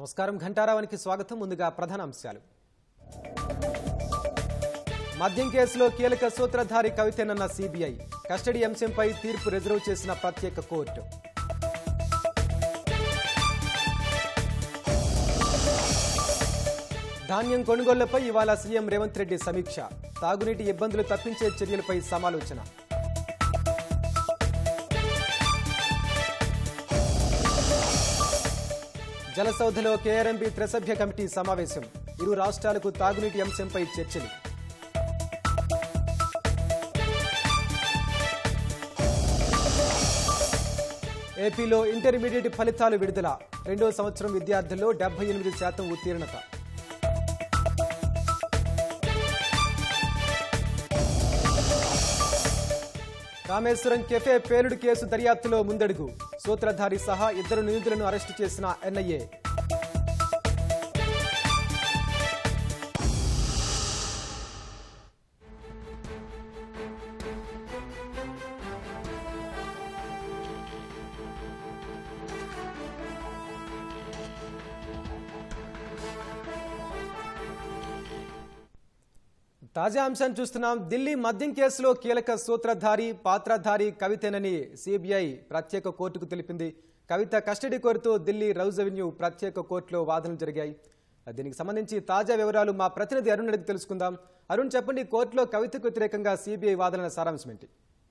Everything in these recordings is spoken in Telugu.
నమస్కారం ఘంటారావానికి స్వాగతం ముందుగా ప్రధాన అంశాలు మద్యం కేసులో కీలక సూత్రధారి కవితేనన్న సిబిఐ కస్టడీ అంశంపై తీర్పు రిజర్వ్ చేసిన ప్రత్యేక కోర్టు ధాన్యం కొనుగోళ్లపై ఇవాళ సీఎం రేవంత్ రెడ్డి సమీక్ష తాగునీటి ఇబ్బందులు తప్పించే చర్యలపై సమాలోచన జలసౌధలో కేఆర్ఎంబీ త్రిసభ్య కమిటీ సమావేశం ఇరు రాష్ట్రాలకు తాగునీటి అంశంపై చర్చలు ఏపీలో ఇంటర్మీడియట్ ఫలితాలు విడుదల రెండో సంవత్సరం విద్యార్థుల్లో డెబ్బై ఎనిమిది శాతం ఉత్తీర్ణత కామేశ్వరం కెఫే పేలుడు కేసు దర్యాప్తులో ముందడుగు సూత్రధారి సహా ఇద్దరు నిందితులను అరెస్టు చేసిన ఎన్ఐఏ తాజా అంశాన్ని చూస్తున్నాం ఢిల్లీ మద్యం కేసులో కీలక సూత్రధారి పాత్రధారి కవితేనని సిబిఐ ప్రత్యేక కోర్టుకు తెలిపింది కవిత కస్టడీ కోరుతూ ఢిల్లీ రౌజ్ అవెన్యూ ప్రత్యేక కోర్టులో వాదనలు జరిగాయి దీనికి సంబంధించి తాజా వివరాలు మా ప్రతినిధి అరుణ్ అడిగి తెలుసుకుందాం అరుణ్ చెప్పండి కోర్టులో కవితకు వ్యతిరేకంగా సిబిఐ వాదనల సారాంశం ఏంటి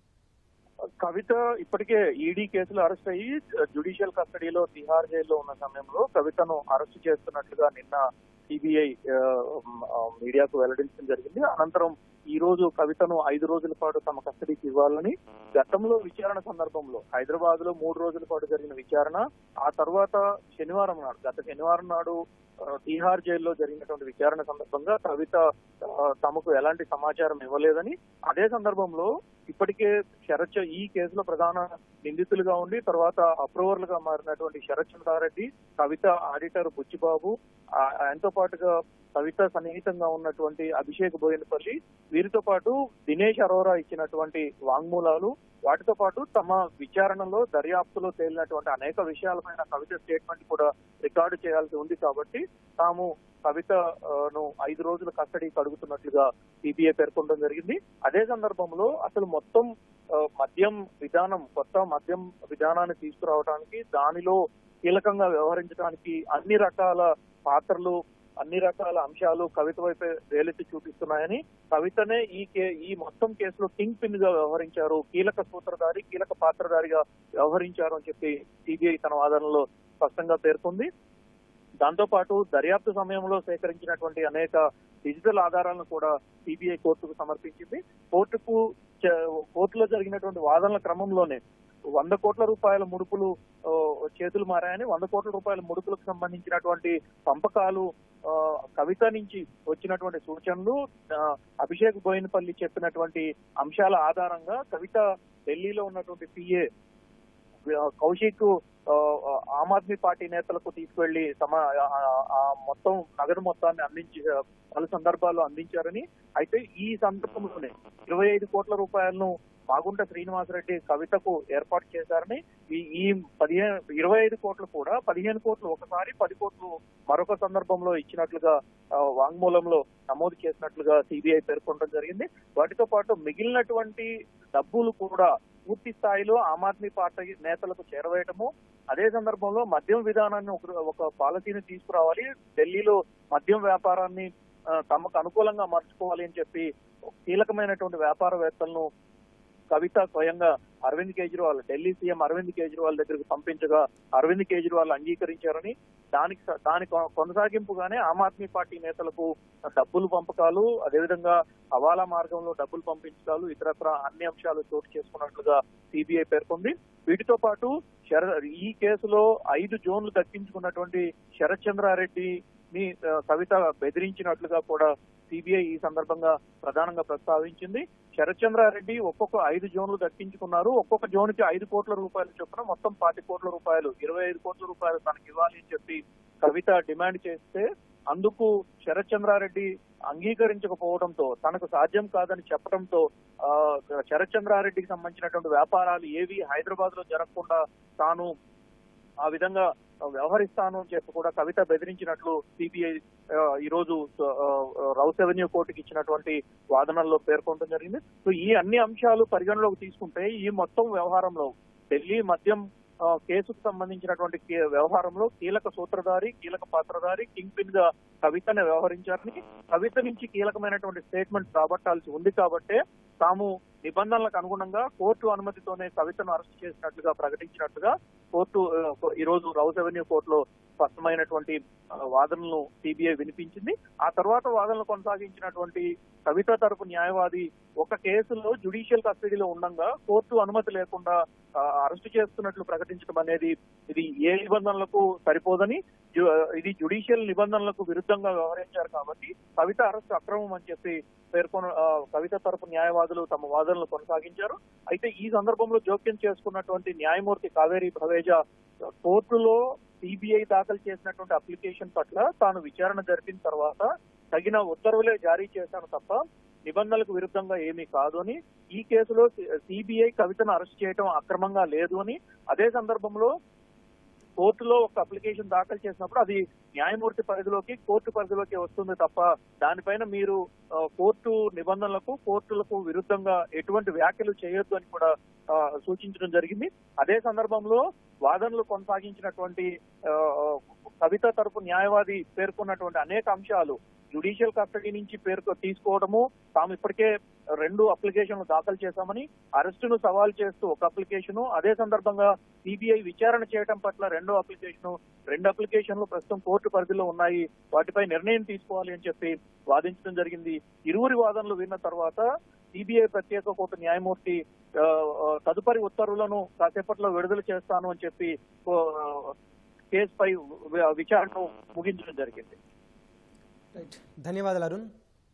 కవిత ఇప్పటికే ఈడీ కేసులో అరెస్ట్ అయ్యి జ్యుడిషియల్ కస్టడీలో తిహార్ జైల్లో ఉన్న సమయంలో కవితను అరెస్ట్ చేస్తున్నట్లుగా నిన్న సిబిఐ మీడియాకు వెల్లడించడం జరిగింది అనంతరం ఈ రోజు కవితను ఐదు రోజుల పాటు తమ కస్టడీకి ఇవ్వాలని గతంలో విచారణ సందర్భంలో హైదరాబాద్ లో మూడు రోజుల పాటు జరిగిన విచారణ ఆ తర్వాత శనివారం నాడు గత శనివారం నాడు ఆ, తీహార్ జైల్లో జరిగినటువంటి విచారణ సందర్భంగా కవిత ఆ, తమకు ఎలాంటి సమాచారం ఇవ్వలేదని అదే సందర్భంలో ఇప్పటికే శరత్ చ- ఈ కేసులో ప్రధాన నిందితులుగా ఉండి తర్వాత అప్రూవర్లు గా మారినటువంటి శరత్ చంద్రారెడ్డి కవిత ఆడిటర్ బుచ్చిబాబు ఆ, ఆయనతో పాటుగా కవిత సన్నిహితంగా ఉన్నటువంటి అభిషేక్ బోయినపల్లి వీరితో పాటు దినేష్ అరోరా ఇచ్చినటువంటి వాంగ్మూలాలు వాటితో పాటు తమ విచారణలో దర్యాప్తులో తేలినటువంటి అనేక విషయాలపైన కవిత స్టేట్మెంట్ కూడా రికార్డు చేయాల్సి ఉంది కాబట్టి తాము కవితను ఐదు రోజుల కస్టడీకి అడుగుతున్నట్లుగా సిబిఐ పేర్కొనడం జరిగింది అదే సందర్భంలో అసలు మొత్తం ఆ, మద్యం విధానం కొత్త మద్యం విధానాన్ని తీసుకురావడానికి దానిలో కీలకంగా వ్యవహరించడానికి అన్ని రకాల పాత్రలు అన్ని రకాల అంశాలు కవిత వైపే వేలెత్తి చూపిస్తున్నాయని కవితనే ఈ కే ఈ మొత్తం కేసులో కింగ్ పిన్ గా వ్యవహరించారు కీలక సూత్రధారి కీలక పాత్రధారిగా వ్యవహరించారు అని చెప్పి సిబిఐ తన వాదనలో స్పష్టంగా పేర్కొంది దాంతో పాటు దర్యాప్తు సమయంలో సేకరించినటువంటి అనేక డిజిటల్ ఆధారాలను కూడా సిబిఐ కోర్టుకు సమర్పించింది కోర్టుకు చ- కోర్టులో జరిగినటువంటి వాదనల క్రమంలోనే వంద కోట్ల రూపాయల ముడుపులు ఆ, చేతులు మారాయని వంద కోట్ల రూపాయల ముడుపులకు సంబంధించినటువంటి పంపకాలు ఆ, కవిత నుంచి వచ్చినటువంటి సూచనలు ఆ, అభిషేక్ బోయినపల్లి చెప్పినటువంటి అంశాల ఆధారంగా కవిత ఢిల్లీలో ఉన్నటువంటి పిఏ కౌశిక్ ఆ, ఆమ్ ఆద్మీ పార్టీ నేతలకు తీసుకెళ్లి తమ ఆ, ఆ మొత్తం నగదు మొత్తాన్ని అందించి పలు సందర్భాల్లో అందించారని అయితే ఈ సందర్భంలోనే ఇరవై ఐదు కోట్ల రూపాయలను మాగుంట శ్రీనివాసరెడ్డి కవితకు ఏర్పాటు చేశారని ఈ ఈ పదిహేను ఇరవై ఐదు కోట్లు కూడా పదిహేను కోట్లు ఒకసారి పది కోట్లు మరొక సందర్భంలో ఇచ్చినట్లుగా ఆ, వాంగ్మూలంలో నమోదు చేసినట్లుగా సిబిఐ పేర్కొనడం జరిగింది వాటితో పాటు మిగిలినటువంటి డబ్బులు కూడా పూర్తి స్థాయిలో ఆమ్ ఆద్మీ పార్టీ నేతలకు చేరవేయటము అదే సందర్భంలో మద్యం విధానాన్ని ఒక ఒక పాలసీని తీసుకురావాలి ఢిల్లీలో మద్యం వ్యాపారాన్ని ఆ, తమకు అనుకూలంగా మార్చుకోవాలి అని చెప్పి కీలకమైనటువంటి వ్యాపారవేత్తలను కవిత స్వయంగా అరవింద్ కేజ్రీవాల్ ఢిల్లీ సీఎం అరవింద్ కేజ్రీవాల్ దగ్గరకు పంపించగా అరవింద్ కేజ్రీవాల్ అంగీకరించారని దానికి స- దాని కొ- కొనసాగింపుగానే ఆమ్ ఆద్మీ పార్టీ నేతలకు డబ్బులు పంపకాలు అదేవిధంగా హవాలా మార్గంలో డబ్బులు పంపించడాలు ఇతరత్ర అన్ని అంశాలు చోటు చేసుకున్నట్లుగా సిబిఐ పేర్కొంది వీటితో పాటు శర ఈ కేసులో ఐదు జోన్లు దక్కించుకున్నటువంటి శరత్ చంద్రారెడ్డిని ఆ, కవిత బెదిరించినట్లుగా కూడా సిబిఐ ఈ సందర్భంగా ప్రధానంగా ప్రస్తావించింది శరత్ చంద్రారెడ్డి ఒక్కొక్క ఐదు జోన్లు దక్కించుకున్నారు ఒక్కొక్క జోన్కి ఐదు కోట్ల రూపాయలు చొప్పున మొత్తం పాతి కోట్ల రూపాయలు ఇరవై ఐదు కోట్ల రూపాయలు తనకి ఇవ్వాలి అని చెప్పి కవిత డిమాండ్ చేస్తే అందుకు శరత్ చంద్రారెడ్డి అంగీకరించకపోవడంతో తనకు సాధ్యం కాదని చెప్పడంతో ఆ, శరత్ చంద్రారెడ్డికి సంబంధించినటువంటి వ్యాపారాలు ఏవి హైదరాబాద్ లో జరగకుండా తాను ఆ విధంగా వ్యవహరిస్తాను అని చెప్పి కూడా కవిత బెదిరించినట్లు సిబిఐ ఈ రోజు ఆ, రౌస్ అవెన్యూ కోర్టుకి ఇచ్చినటువంటి వాదనల్లో పేర్కొనడం జరిగింది సో ఈ అన్ని అంశాలు పరిగణలోకి తీసుకుంటే ఈ మొత్తం వ్యవహారంలో ఢిల్లీ మద్యం ఆ, కేసుకు సంబంధించినటువంటి కే- వ్యవహారంలో కీలక సూత్రధారి కీలక పాత్రధారి కింగ్ పిన్ గా కవితనే వ్యవహరించారని కవిత నుంచి కీలకమైనటువంటి స్టేట్మెంట్ రాబట్టాల్సి ఉంది కాబట్టే తాము నిబంధనలకు అనుగుణంగా కోర్టు అనుమతితోనే కవితను అరెస్ట్ చేసినట్లుగా ప్రకటించినట్లుగా కోర్టు ఆ, ఈ రోజు రౌస్ అవెన్యూ కోర్టులో స్పష్టమైనటువంటి ఆ, వాదనలు సిబిఐ వినిపించింది ఆ తర్వాత వాదనలు కొనసాగించినటువంటి కవిత తరపు న్యాయవాది ఒక కేసులో జుడిషియల్ కస్టడీలో ఉండగా కోర్టు అనుమతి లేకుండా ఆ, అరెస్టు చేస్తున్నట్లు ప్రకటించడం అనేది ఇది ఏ నిబంధనలకు సరిపోదని జు- ఇది జుడిషియల్ నిబంధనలకు విరుద్ధంగా వ్యవహరించారు కాబట్టి కవిత అరెస్టు అక్రమం అని చెప్పి పేర్కొన ఆ, కవిత తరపు న్యాయవాదులు తమ వాదనలు కొనసాగించారు అయితే ఈ సందర్భంలో జోక్యం చేసుకున్నటువంటి న్యాయమూర్తి కావేరి భవేజా కోర్టులో సిబిఐ దాఖలు చేసినటువంటి అప్లికేషన్ పట్ల తాను విచారణ జరిపిన తర్వాత తగిన ఉత్తర్వులే జారీ చేశాను తప్ప నిబంధనలకు విరుద్ధంగా ఏమీ కాదు అని ఈ కేసులో సిబిఐ కవితను అరెస్ట్ చేయడం అక్రమంగా లేదు అని అదే సందర్భంలో కోర్టులో ఒక అప్లికేషన్ దాఖలు చేసినప్పుడు అది న్యాయమూర్తి పరిధిలోకి కోర్టు పరిధిలోకి వస్తుంది తప్ప దానిపైన మీరు ఆ, కోర్టు నిబంధనలకు కోర్టులకు విరుద్ధంగా ఎటువంటి వ్యాఖ్యలు చేయొద్దు అని కూడా ఆ, సూచించడం జరిగింది అదే సందర్భంలో వాదనలు కొనసాగించినటువంటి ఆ, కవిత తరపు న్యాయవాది పేర్కొన్నటువంటి అనేక అంశాలు జుడిషియల్ కస్టడీ నుంచి పేర్కొ తీసుకోవడము తాము ఇప్పటికే రెండు అప్లికేషన్లు దాఖలు చేశామని అరెస్టును సవాల్ చేస్తూ ఒక అప్లికేషన్ అదే సందర్భంగా సిబిఐ విచారణ చేయడం పట్ల రెండో అప్లికేషన్ రెండు అప్లికేషన్లు ప్రస్తుతం కోర్టు పరిధిలో ఉన్నాయి వాటిపై నిర్ణయం తీసుకోవాలి అని చెప్పి వాదించడం జరిగింది ఇరువురి వాదనలు విన్న తర్వాత సిబిఐ ప్రత్యేక కోర్టు న్యాయమూర్తి ఆ, ఆ, తదుపరి ఉత్తర్వులను కాసేపట్లో విడుదల చేస్తాను అని చెప్పి ఆ, కేసుపై వి- విచారణను ముగించడం జరిగింది రైట్ ధన్యవాదాలు అరుణ్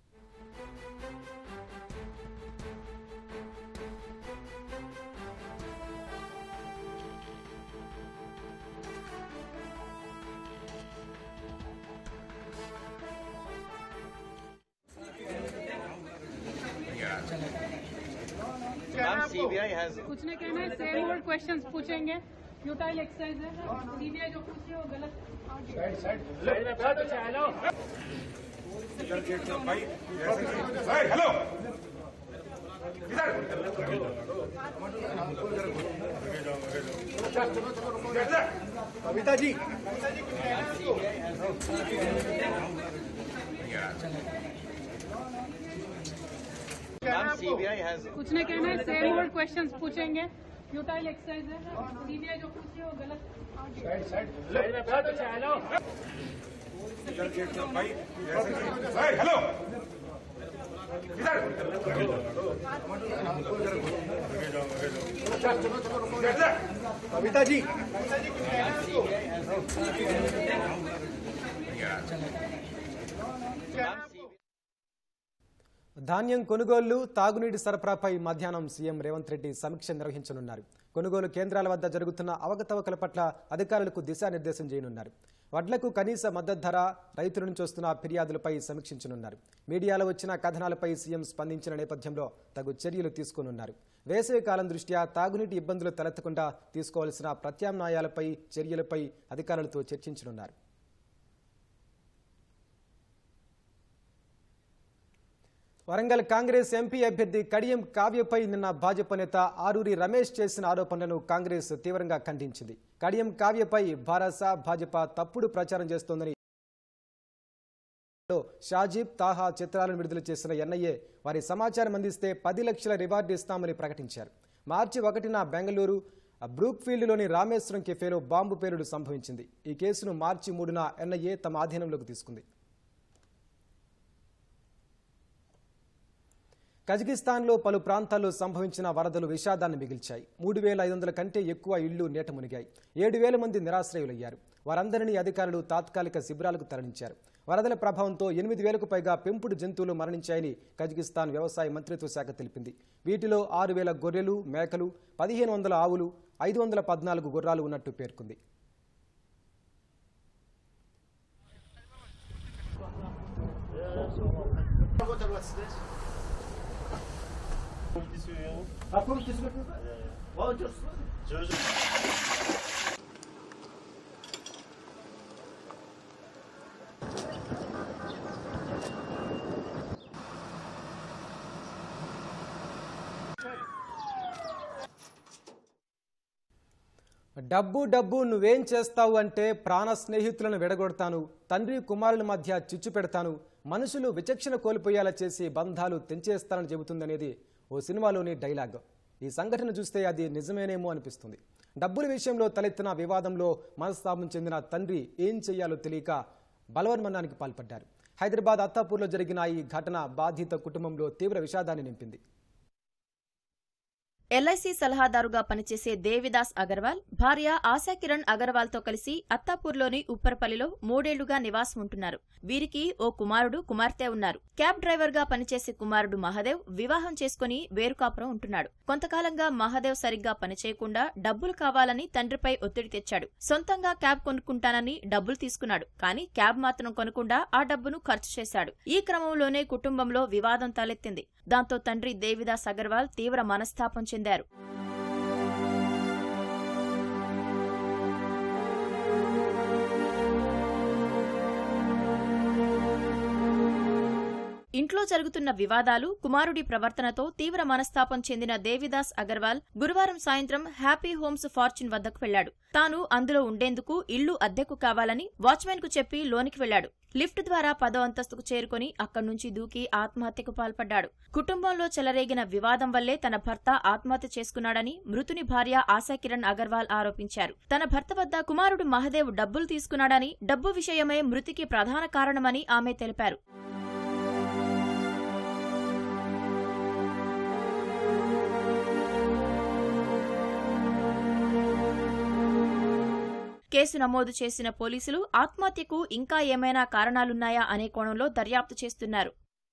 मैम सीबीआई हैज कुछ नहीं कहना है सेम ओल्ड क्वेश्चंस पूछेंगे यूटाइल एक्सरसाइज है सीबीआई जो पूछे वो गलत hello Kavita ji ma'am CBI has कुछ नहीं कहना है सेम ओल्ड क्वेश्चंस पूछेंगे यूटाइल एक्सरसाइज है सीबीआई जो पूछे वो गलत हेलो कविता जी ధాన్యం కొనుగోళ్లు తాగునీటి సరఫరాపై మధ్యాహ్నం సీఎం రేవంత్ రెడ్డి సమీక్ష నిర్వహించనున్నారు కొనుగోలు కేంద్రాల వద్ద జరుగుతున్న అవకతవకల పట్ల అధికారులకు దిశానిర్దేశం చేయనున్నారు వడ్లకు కనీస మద్దతు ధర రైతుల నుంచి వస్తున్న ఫిర్యాదులపై సమీక్షించనున్నారు మీడియాలో వచ్చిన కథనాలపై సీఎం స్పందించిన నేపథ్యంలో తగు చర్యలు తీసుకోనున్నారు వేసవి కాలం దృష్ట్యా తాగునీటి ఇబ్బందులు తలెత్తకుండా తీసుకోవాల్సిన ప్రత్యామ్నాయాలపై చర్యలపై అధికారులతో చర్చించనున్నారు వరంగల్ కాంగ్రెస్ ఎంపీ అభ్యర్థి కడియం కావ్యపై నిన్న భాజపా నేత ఆరూరి రమేష్ చేసిన ఆరోపణలను కాంగ్రెస్ తీవ్రంగా ఖండించింది కడియం కావ్యపై భారస భాజపా తప్పుడు ప్రచారం చేస్తోందని లో షాజీబ్ తాహా చిత్రాలను విడుదల చేసిన ఎన్ఐఏ వారి సమాచారం అందిస్తే పది లక్షల రివార్డు ఇస్తామని ప్రకటించారు మార్చి ఒకటిన బెంగళూరు బ్రూక్ఫీల్డ్లోని రామేశ్వరం కెఫేలో బాంబు పేలుడు సంభవించింది ఈ కేసును మార్చి మూడున ఎన్ఐఏ తమ ఆధీనంలోకి తీసుకుంది కజకిస్తాన్లో పలు ప్రాంతాల్లో సంభవించిన వరదలు విషాదాన్ని మిగిల్చాయి మూడు వేల ఐదు వందల కంటే ఎక్కువ ఇళ్లు నేట మునిగాయి ఏడు వేల మంది నిరాశ్రయులయ్యారు వారందరినీ అధికారులు తాత్కాలిక శిబిరాలకు తరలించారు వరదల ప్రభావంతో ఎనిమిది వేలకు పైగా పెంపుడు జంతువులు మరణించాయని కజకిస్తాన్ వ్యవసాయ మంత్రిత్వ శాఖ తెలిపింది వీటిలో ఆరు వేల గొర్రెలు మేకలు పదిహేను వందల ఆవులు ఐదు వందల పద్నాలుగు గుర్రాలు ఉన్నట్టు పేర్కొంది డబ్బు డబ్బు నువ్వేం చేస్తావు అంటే ప్రాణ స్నేహితులను విడగొడతాను తండ్రి కుమారుల మధ్య చిచ్చు పెడతాను మనుషులు విచక్షణ కోల్పోయేలా చేసి బంధాలు తెంచేస్తానని చెబుతుందనేది ఓ సినిమాలోని డైలాగ్ ఈ సంఘటన చూస్తే అది నిజమేనేమో అనిపిస్తుంది డబ్బుల విషయంలో తలెత్తిన వివాదంలో మనస్తాపం చెందిన తండ్రి ఏం చెయ్యాలో తెలియక బలవన్మరణానికి పాల్పడ్డారు హైదరాబాద్ అత్తాపూర్లో జరిగిన ఈ ఘటన బాధిత కుటుంబంలో తీవ్ర విషాదాన్ని నింపింది ఎల్ఐసి సలహాదారుగా పనిచేసే దేవిదాస్ అగర్వాల్ భార్య ఆశా కిరణ్ అగర్వాల్ తో కలిసి అత్తాపూర్లోని ఉప్పరపల్లిలో మూడేళ్లుగా నివాసం ఉంటున్నారు వీరికి ఓ కుమారుడు కుమార్తె ఉన్నారు క్యాబ్ డ్రైవర్ గా పనిచేసే కుమారుడు మహదేవ్ వివాహం చేసుకుని వేరుకాపురం ఉంటున్నాడు కొంతకాలంగా మహదేవ్ సరిగ్గా పనిచేయకుండా డబ్బులు కావాలని తండ్రిపై ఒత్తిడి తెచ్చాడు సొంతంగా క్యాబ్ కొనుక్కుంటానని డబ్బులు తీసుకున్నాడు కానీ క్యాబ్ మాత్రం కొనకుండా ఆ డబ్బును ఖర్చు చేశాడు ఈ క్రమంలోనే కుటుంబంలో వివాదం తలెత్తింది దాంతో తండ్రి దేవిదాస్ అగర్వాల్ తీవ్ర మనస్తాపం చెందారు ఇంట్లో జరుగుతున్న వివాదాలు కుమారుడి ప్రవర్తనతో తీవ్ర మనస్తాపం చెందిన దేవిదాస్ అగర్వాల్ గురువారం సాయంత్రం హ్యాపీ హోమ్స్ ఫార్చ్యూన్ వద్దకు వెళ్లాడు తాను అందులో ఉండేందుకు ఇల్లు అద్దెకు కావాలని వాచ్మెన్ కు చెప్పి లోనికి వెళ్లాడు లిఫ్ట్ ద్వారా పదో అంతస్తుకు చేరుకుని అక్కడి నుంచి దూకి ఆత్మహత్యకు పాల్పడ్డాడు కుటుంబంలో చెలరేగిన వివాదం వల్లే తన భర్త ఆత్మహత్య చేసుకున్నాడని మృతుని భార్య ఆశా కిరణ్ అగర్వాల్ ఆరోపించారు తన భర్త వద్ద కుమారుడు మహదేవ్ డబ్బులు తీసుకున్నాడని డబ్బు విషయమే మృతికి ప్రధాన కారణమని ఆమె తెలిపారు కేసు నమోదు చేసిన పోలీసులు ఆత్మహత్యకు ఇంకా ఏమైనా కారణాలున్నాయా అనే కోణంలో దర్యాప్తు చేస్తున్నారు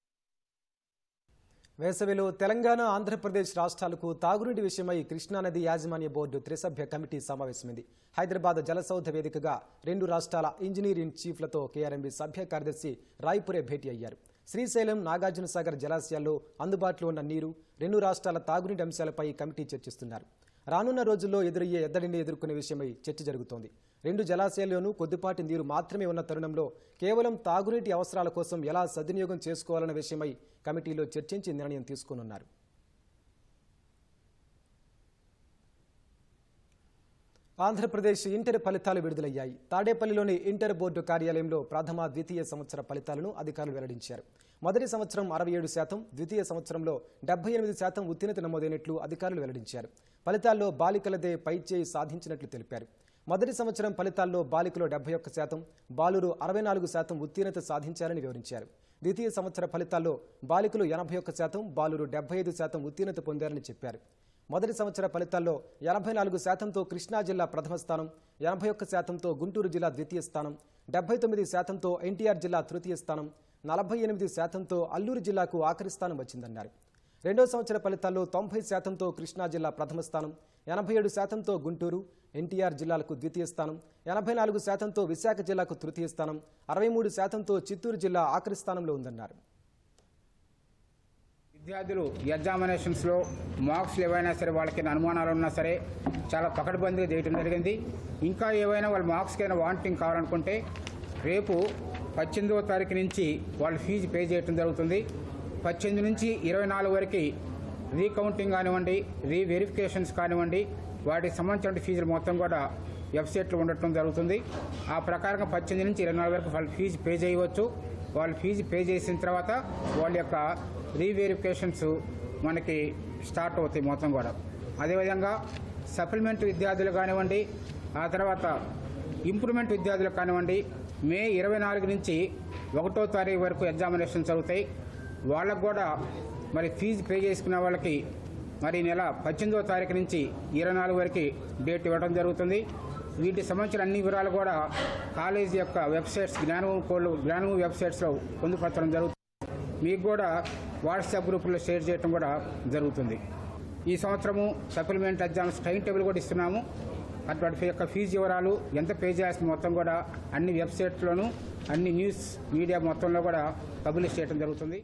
వేసవిలో తెలంగాణ ఆంధ్రప్రదేశ్ రాష్ట్రాలకు తాగునీటి విషయమై కృష్ణానది యాజమాన్య బోర్డు త్రిసభ్య కమిటీ సమావేశమైంది హైదరాబాద్ జలసౌధ వేదికగా రెండు రాష్ట్రాల ఇంజనీరింగ్ చీఫ్లతో కేఆర్ఎంబీ సభ్య కార్యదర్శి రాయ్పురే భేటీ అయ్యారు శ్రీశైలం నాగార్జున సాగర్ జలాశయాల్లో అందుబాటులో ఉన్న నీరు రెండు రాష్ట్రాల తాగునీటి అంశాలపై కమిటీ చర్చిస్తున్నారు రానున్న రోజుల్లో ఎదురయ్యే ఎద్దడిని ఎదుర్కొనే విషయమై చర్చ జరుగుతోంది రెండు జలాశయాల్లోనూ కొద్దిపాటి నీరు మాత్రమే ఉన్న తరుణంలో కేవలం తాగునీటి అవసరాల కోసం ఎలా సద్వినియోగం చేసుకోవాలన్న విషయమై కమిటీలో చర్చించి నిర్ణయం తీసుకోనున్నారు ఆంధ్రప్రదేశ్ ఇంటర్ ఫలితాలు విడుదలయ్యాయి తాడేపల్లిలోని ఇంటర్ బోర్డు కార్యాలయంలో ప్రథమ ద్వితీయ సంవత్సర ఫలితాలను అధికారులు వెల్లడించారు మొదటి సంవత్సరం అరవై ఏడు శాతం ద్వితీయ సంవత్సరంలో డెబ్బై ఎనిమిది శాతం ఉత్తీర్ణత నమోదైనట్లు అధికారులు వెల్లడించారు ఫలితాల్లో బాలికలదే పైచేయి సాధించినట్లు తెలిపారు మొదటి సంవత్సరం ఫలితాల్లో బాలికలు డెబ్బై ఒక్క శాతం బాలురు అరవై నాలుగు శాతం ఉత్తీర్ణత సాధించారని వివరించారు ద్వితీయ సంవత్సర ఫలితాల్లో బాలికలు ఎనభై ఒక్క శాతం బాలురు డెబ్బై ఐదు శాతం ఉత్తీర్ణత పొందారని చెప్పారు మొదటి సంవత్సర ఫలితాల్లో ఎనభై నాలుగు శాతంతో కృష్ణా జిల్లా ప్రథమ స్థానం ఎనభై ఒక్క శాతంతో గుంటూరు జిల్లా ద్వితీయ స్థానం డెబ్బై తొమ్మిది శాతంతో ఎన్టీఆర్ జిల్లా తృతీయ స్థానం నలభై ఎనిమిది శాతంతో అల్లూరు జిల్లాకు ఆఖరి స్థానం వచ్చిందన్నారు రెండో సంవత్సర ఫలితాల్లో తొంభై శాతంతో కృష్ణా జిల్లా ప్రథమ స్థానం ఎనభై ఏడు శాతంతో గుంటూరు ఎన్టీఆర్ జిల్లాలకు ద్వితీయ స్థానం ఎనభై నాలుగు శాతంతో విశాఖ జిల్లాకు తృతీయ స్థానం అరవై మూడు శాతంతో చిత్తూరు జిల్లా ఆఖరి స్థానంలో ఉందన్నారు విద్యార్థులు ఎగ్జామినేషన్స్లో మార్క్స్లు ఏవైనా సరే వాళ్ళకి అనుమానాలు ఉన్నా సరే చాలా పకడ్బందీగా చేయడం జరిగింది ఇంకా ఏవైనా వాళ్ళ మార్క్స్కైనా వాంటింగ్ కావాలనుకుంటే రేపు పద్దెనిమిదవ తారీఖు నుంచి వాళ్ళు ఫీజు పే చేయడం జరుగుతుంది పద్దెనిమిది నుంచి ఇరవై నాలుగు వరకు రీకౌంటింగ్ కానివ్వండి రీవెరిఫికేషన్స్ కానివ్వండి వాటికి సంబంధించిన ఫీజులు మొత్తం కూడా వెబ్సైట్లో ఉండటం జరుగుతుంది ఆ ప్రకారంగా పద్దెనిమిది నుంచి ఇరవై నాలుగు వరకు వాళ్ళు ఫీజు పే చేయవచ్చు వాళ్ళు ఫీజు పే చేసిన తర్వాత వాళ్ళ యొక్క రీవెరిఫికేషన్స్ మనకి స్టార్ట్ అవుతాయి మొత్తం కూడా అదేవిధంగా సప్లిమెంట్ విద్యార్థులు కానివ్వండి ఆ తర్వాత ఇంప్రూవ్మెంట్ విద్యార్థులు కానివ్వండి మే ఇరవై నాలుగు నుంచి ఒకటో తారీఖు వరకు ఎగ్జామినేషన్స్ అవుతాయి వాళ్ళకు కూడా మరి ఫీజు పే చేసుకున్న వాళ్ళకి మరి ఈ నెల పద్దెనిమిదవ తారీఖు నుంచి ఇరవై నాలుగు వరకు డేట్ ఇవ్వడం జరుగుతుంది వీటికి సంబంధించిన అన్ని వివరాలు కూడా కాలేజీ యొక్క వెబ్సైట్స్ జ్ఞానభూమి కోళ్ళు జ్ఞానభూమి వెబ్సైట్స్లో పొందుపరచడం జరుగుతుంది మీకు కూడా వాట్సాప్ గ్రూపులో షేర్ చేయడం కూడా జరుగుతుంది ఈ సంవత్సరము సప్లిమెంట్ ఎగ్జామ్స్ టైం టేబుల్ కూడా ఇస్తున్నాము అటువంటి యొక్క ఫీజు వివరాలు ఎంత పే చేయాల్సిన మొత్తం కూడా అన్ని వెబ్సైట్స్లోనూ అన్ని న్యూస్ మీడియా మొత్తంలో కూడా పబ్లిష్ చేయడం జరుగుతుంది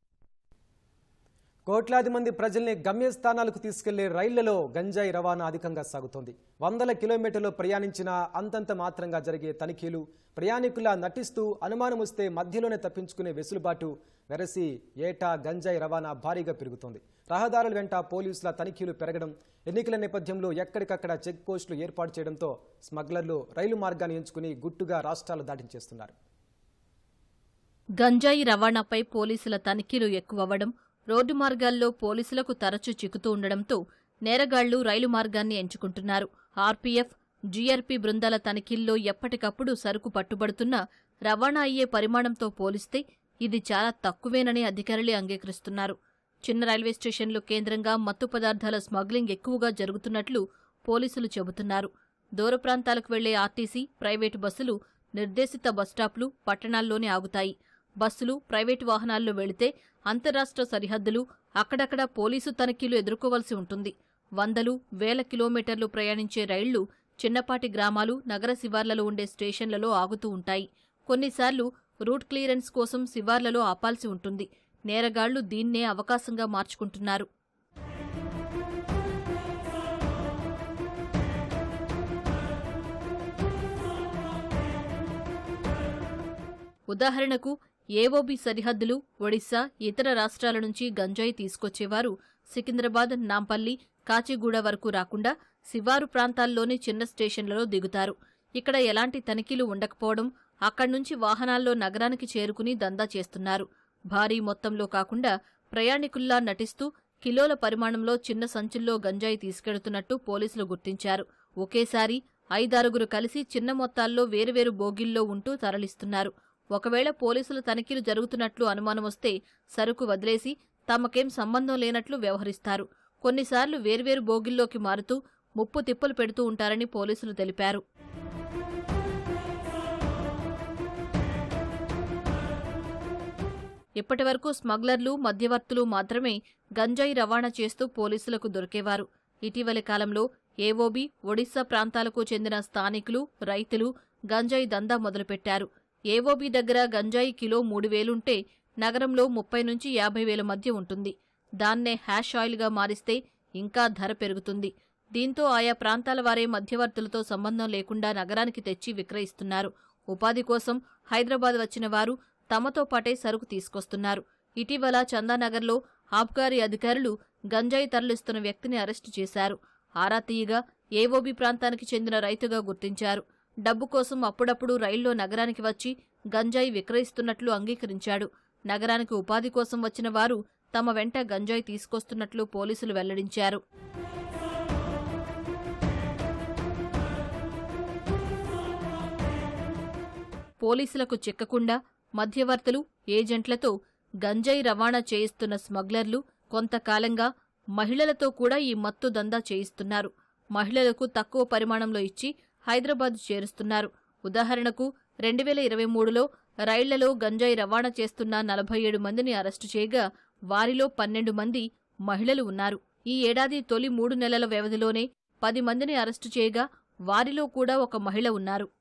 కోట్లాది మంది ప్రజల్ని గమ్యస్థానాలకు తీసుకెళ్లే రైళ్లలో గంజాయి రవాణా అధికంగా సాగుతోంది వందల కిలోమీటర్లు ప్రయాణించిన అంతంత మాత్రంగా జరిగే తనిఖీలు ప్రయాణికుల నటిస్తూ అనుమానం వస్తే మధ్యలోనే తప్పించుకునే వెసులుబాటు వెరసి ఏటా గంజాయి రవాణా భారీగా పెరుగుతోంది రహదారుల వెంట పోలీసుల తనిఖీలు పెరగడం ఎన్నికల నేపథ్యంలో ఎక్కడికక్కడ చెక్ పోస్టులు ఏర్పాటు చేయడంతో స్మగ్లర్లు రైలు మార్గాన్ని ఎంచుకుని గుట్టుగా రాష్ట్రాలు దాటించేస్తున్నారు గంజాయి రవాణాపై పోలీసుల తనిఖీలు ఎక్కువవ్వడం రోడ్డు మార్గాల్లో పోలీసులకు తరచూ చిక్కుతూ ఉండడంతో నేరగాళ్లు రైలు మార్గాన్ని ఎంచుకుంటున్నారు ఆర్పీఎఫ్ జీఆర్పీ బృందాల తనిఖీల్లో ఎప్పటికప్పుడు సరుకు పట్టుబడుతున్నా రవాణా అయ్యే పరిమాణంతో పోలిస్తే ఇది చాలా తక్కువేనని అధికారులే అంగీకరిస్తున్నారు చిన్న రైల్వే స్టేషన్లు కేంద్రంగా మత్తు పదార్థాల స్మగ్లింగ్ ఎక్కువగా జరుగుతున్నట్లు పోలీసులు చెబుతున్నారు దూర ప్రాంతాలకు వెళ్లే ఆర్టీసీ ప్రైవేటు బస్సులు నిర్దేశిత బస్టాప్లు పట్టణాల్లోనే ఆగుతాయి బస్సులు ప్రైవేటు వాహనాల్లో వెళితే అంతరాష్ట్ర సరిహద్దులు అక్కడక్కడ పోలీసు తనిఖీలు ఎదుర్కోవలసి ఉంటుంది వందలు వేల కిలోమీటర్లు ప్రయాణించే రైళ్లు చిన్నపాటి గ్రామాలు నగర శివార్లలో ఉండే స్టేషన్లలో ఆగుతూ ఉంటాయి కొన్నిసార్లు రూట్ క్లియరెన్స్ కోసం శివార్లలో ఆపాల్సి ఉంటుంది నేరగాళ్లు దీన్నే అవకాశంగా మార్చుకుంటున్నారు ఉదాహరణకు ఏవోబి సరిహద్దులు ఒడిశా ఇతర రాష్ట్రాల నుంచి గంజాయి తీసుకొచ్చేవారు సికింద్రాబాద్ నాంపల్లి కాచిగూడ వరకు రాకుండా శివారు ప్రాంతాల్లోని చిన్న స్టేషన్లలో దిగుతారు ఇక్కడ ఎలాంటి తనిఖీలు ఉండకపోవడం అక్కడ్నుంచి వాహనాల్లో నగరానికి చేరుకుని దందా చేస్తున్నారు భారీ మొత్తంలో కాకుండా ప్రయాణికుల్లా నటిస్తూ కిలోల పరిమాణంలో చిన్న సంచుల్లో గంజాయి తీసుకెడుతున్నట్టు పోలీసులు గుర్తించారు ఒకేసారి ఐదారుగురు కలిసి చిన్న మొత్తాల్లో వేరువేరు బోగిల్లో ఉంటూ తరలిస్తున్నారు ఒకవేళ పోలీసుల తనిఖీలు జరుగుతున్నట్లు అనుమానమొస్తే సరుకు వదిలేసి తమకేం సంబంధం లేనట్లు వ్యవహరిస్తారు కొన్నిసార్లు వేర్వేరు బోగిల్లోకి మారుతూ ముప్పు తిప్పలు పెడుతూ ఉంటారని పోలీసులు తెలిపారు ఇప్పటివరకు స్మగ్లర్లు మధ్యవర్తులు మాత్రమే గంజాయి రవాణా చేస్తూ పోలీసులకు దొరికేవారు ఇటీవలి కాలంలో ఏవోబి ఒడిశా ప్రాంతాలకు చెందిన స్థానికులు రైతులు గంజాయి దందా మొదలుపెట్టారు ఏవోబి దగ్గర గంజాయి కిలో మూడు వేలుంటే నగరంలో ముప్పై నుంచి యాభై వేల మధ్య ఉంటుంది దాన్నే హ్యాష్ ఆయిల్గా మారిస్తే ఇంకా ధర పెరుగుతుంది దీంతో ఆయా ప్రాంతాల వారే మధ్యవర్తులతో సంబంధం లేకుండా నగరానికి తెచ్చి విక్రయిస్తున్నారు ఉపాధి కోసం హైదరాబాద్ వచ్చిన వారు తమతో పాటే సరుకు తీసుకొస్తున్నారు ఇటీవల చందానగర్లో ఆబ్కారీ అధికారులు గంజాయి తరలిస్తున్న వ్యక్తిని అరెస్టు చేశారు ఆరా తీయగా ఏవోబి ప్రాంతానికి చెందిన రైతుగా గుర్తించారు డబ్బు కోసం అప్పుడప్పుడు రైల్లో నగరానికి వచ్చి గంజాయి విక్రయిస్తున్నట్లు అంగీకరించాడు నగరానికి ఉపాధి కోసం వచ్చిన వారు తమ వెంట గంజాయి తీసుకొస్తున్నట్లు పోలీసులు వెల్లడించారు పోలీసులకు చిక్కకుండా మధ్యవర్తులు ఏజెంట్లతో గంజాయి రవాణా చేయిస్తున్న స్మగ్లర్లు కొంతకాలంగా మహిళలతో కూడా ఈ మత్తు దందా చేయిస్తున్నారు మహిళలకు తక్కువ పరిమాణంలో ఇచ్చి హైదరాబాద్ చేరుస్తున్నారు ఉదాహరణకు రెండు వేల ఇరవై మూడులో రైళ్లలో గంజాయి రవాణా చేస్తున్న నలభై ఏడు మందిని అరెస్టు చేయగా వారిలో పన్నెండు మంది మహిళలు ఉన్నారు ఈ ఏడాది తొలి మూడు నెలల వ్యవధిలోనే పది మందిని అరెస్టు చేయగా వారిలో కూడా ఒక మహిళ ఉన్నారు